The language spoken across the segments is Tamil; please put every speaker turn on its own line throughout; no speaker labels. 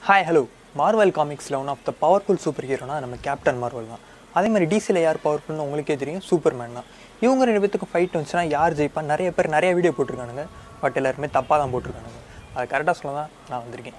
ஹாய் ஹலோ மார்வல் காமிக்ஸில் one of the powerful super ஹீரோனா நம்ம கேப்டன் மார்வல் தான் அதே மாதிரி டிசியில் யார் பவர்ஃபுல்னு உங்களுக்கே தெரியும் சூப்பர்மேன் தான் இவங்க ரெண்டு பேத்துக்கு ஃபைட் வந்துச்சுன்னா யார் ஜெயிப்பா நிறைய பேர் நிறைய வீடியோ போட்டிருக்கானுங்க பட் எல்லாருமே தப்பாக தான் போட்டிருக்கானுங்க அதை கரெக்டாக சொல்ல தான் நான் வந்திருக்கேன்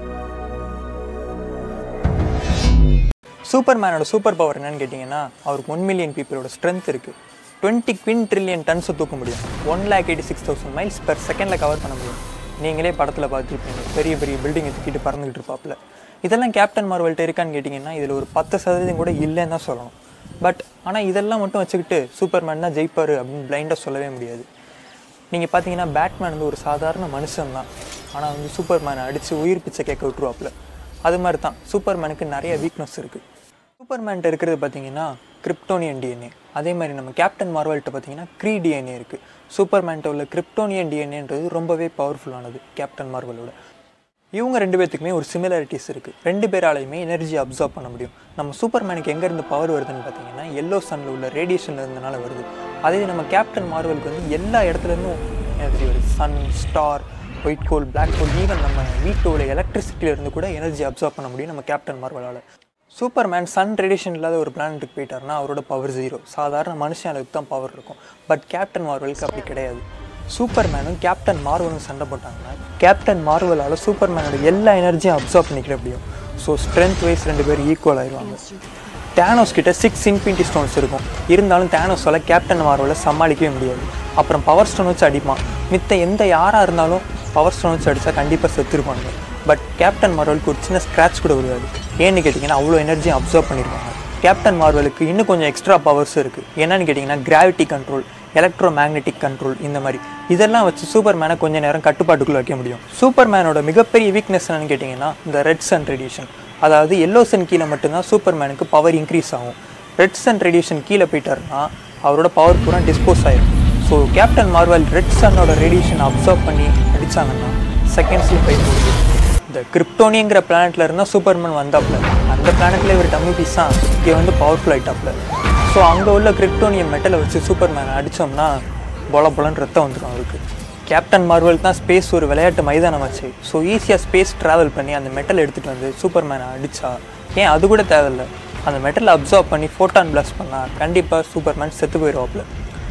சூப்பர்மேனோட சூப்பர் பவர் என்னன்னு கேட்டிங்கன்னா அவருக்கு ஒன் மில்லியன் பீப்புளோட ஸ்ட்ரென்த் இருக்குது டுவெண்ட்டி குவின் ட்ரில்லியன் டன்ஸை தூக்க முடியும் one lakh eighty six thousand miles per செகண்டில் கவர் பண்ண முடியும் நீங்களே படத்தில் பார்த்துருப்பீங்க பெரிய பெரிய பில்டிங்கை தூக்கிட்டு பறந்துக்கிட்டு இருப்பாப்புல இதெல்லாம் கேப்டன் மார்வல்ட்ட இருக்கான்னு கேட்டிங்கன்னா இதில் ஒரு பத்து சதவீதம் கூட இல்லைன்னு தான் சொல்லணும் பட் ஆனால் இதெல்லாம் மட்டும் வச்சுக்கிட்டு சூப்பர்மேன் தான் ஜெயிப்பார் அப்படின்னு பிளைண்டாக சொல்லவே முடியாது நீங்கள் பார்த்தீங்கன்னா பேட்மேன் வந்து ஒரு சாதாரண மனுஷன் தான் ஆனால் வந்து சூப்பர்மேனை அடித்து உயிர் பிச்சை கேட்க விட்டுருவாப்புல அது மாதிரி தான் சூப்பர்மேனுக்கு நிறைய வீக்னஸ் இருக்குது சூப்பர்மேன்ட்ட இருக்கிறது பார்த்தீங்கன்னா கிரிப்டோனியன் டிஎன்ஏ அதே மாதிரி நம்ம கேப்டன் மார்வல்கிட்ட பார்த்தீங்கன்னா க்ரீ டிஎன்ஏ இருக்குது சூப்பர்மேன்ட்ட உள்ள கிரிப்டோனியன் டிஎன்ஏன்றது ரொம்பவே பவர்ஃபுல்லானது கேப்டன் மார்வலோட இவங்க ரெண்டு பேத்துக்குமே ஒரு சிமிலாரிட்டிஸ் இருக்குது ரெண்டு பேராலையுமே எனர்ஜி அப்சர்வ் பண்ண முடியும் நம்ம சூப்பர்மேனுக்கு எங்கேருந்து பவர் வருதுன்னு பார்த்தீங்கன்னா எல்லோ சன்னில் உள்ள ரேடியேஷன் இருந்தனால வருது அதே நம்ம கேப்டன் மார்வலுக்கு வந்து எல்லா இடத்துலேருந்தும் எனர்ஜி வருது sun star white hole black hole even நம்ம வீட்டோட எலக்ட்ரிசிட்டியிலேருந்து கூட எனர்ஜி அப்சர்வ் பண்ண முடியும் நம்ம கேப்டன் மார்வலால் சூப்பர்மேன் சன் ரேடியேஷன் இல்லாத ஒரு பிளானட்டுக்கு போயிட்டாருன்னா அவரோட பவர் ஜீரோ சாதாரண மனுஷன் அளவுக்கு தான் பவர் இருக்கும் பட் கேப்டன் மார்வலுக்கு அப்படி கிடையாது சூப்பர்மேனும் கேப்டன் மார்வலும் சண்டை போட்டாங்கன்னா கேப்டன் மார்வலால் சூப்பர்மேனோட எல்லா எனர்ஜியும் அப்சர்வ் பண்ணிக்கிற முடியும் ஸோ ஸ்ட்ரென்த் வைஸ் ரெண்டு பேரும் ஈக்குவல் ஆயிடுவாங்க டேனோஸ் கிட்ட சிக்ஸ் இன்ஃபினிட்டி ஸ்டோன்ஸ் இருக்கும் இருந்தாலும் டேனோஸால் கேப்டன் மார்வலை சமாளிக்கவே முடியாது அப்புறம் பவர் ஸ்டோன் வச்சு அடிப்பான் மித்த எந்த யாராக இருந்தாலும் பவர் ஸ்டோன் வச்சு அடித்தா கண்டிப்பாக செத்துருப்பாங்க பட் கேப்டன் மார்வலுக்கு ஒரு சின்ன ஸ்க்ராட்ச் கூட விழுவாது ஏன்னு கேட்டிங்கன்னா அவ்வளோ எனர்ஜியும் அப்சர்வ் பண்ணியிருப்பாங்க கேப்டன் மார்வலுக்கு இன்னும் கொஞ்சம் எக்ஸ்ட்ரா பவர்ஸ் இருக்குது என்னன்னு கேட்டிங்கன்னா gravity control electromagnetic control இந்த மாதிரி இதெல்லாம் வச்சு சூப்பர்மேனை கொஞ்ச நேரம் கட்டுப்பாட்டுக்குள்ள வைக்க முடியும் சூப்பர்மேனோட மிகப்பெரிய வீக்னஸ் என்னன்னு கேட்டிங்கன்னா இந்த ரெட் சன் ரேடியேஷன் அதாவது எல்லோ சன் கீழே மட்டும்தான் சூப்பர்மேனுக்கு பவர் இன்க்ரீஸ் ஆகும் ரெட் சன் ரேடியேஷன் கீழே போயிட்டாருன்னா அவரோட பவர் பூரா டிஸ்போஸ் ஆயிடும் ஸோ கேப்டன் மார்வல் ரெட் சன்னோட ரேடியேஷன் அப்சர்வ் பண்ணி அடித்தாங்கன்னா செகண்ட்ஸில் போய் முடியும் இந்த கிரிப்டோனிங்கிற பிளானட்ல இருந்தால் சூப்பர்மேன் வந்தாப்புல அந்த பிளானட்ல இவர் டம்மி பீஸ் தான் இங்கே வந்து பவர்ஃபுல் ஆயிட்டாப்புல ஸோ அங்கே உள்ள கிரிப்டோனியம் மெட்டலை வச்சு சூப்பர்மேனை அடித்தோம்னா பொல பொலன்னு ரத்தம் வந்துடும் அவருக்கு கேப்டன் மார்வல் தான் ஸ்பேஸ் ஒரு விளையாட்டு மைதானம் வச்சு ஸோ ஈஸியாக ஸ்பேஸ் ட்ராவல் பண்ணி அந்த மெட்டல் எடுத்துகிட்டு வந்து சூப்பர்மேனை அடித்தா ஏன் அது கூட தேவையில்ல அந்த மெட்டலை அப்சர்வ் பண்ணி ஃபோட்டான் பிளாஸ்ட் பண்ணால் கண்டிப்பாக சூப்பர்மேன் செத்து போயிடுவாப்புல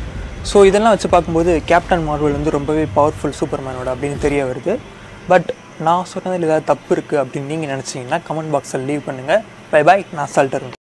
ஸோ இதெல்லாம் வச்சு பார்க்கும்போது கேப்டன் மார்வல் வந்து ரொம்பவே பவர்ஃபுல் சூப்பர்மேனோட அப்படின்னு தெரிய வருது பட் நான் சொன்னதில் ஏதாவது தப்பு இருக்குது அப்படின்னு நீங்கள் நினச்சிங்கன்னா கமெண்ட் பாக்ஸில் லீவ் பண்ணுங்கள் பை பாய் நான் சால்டர்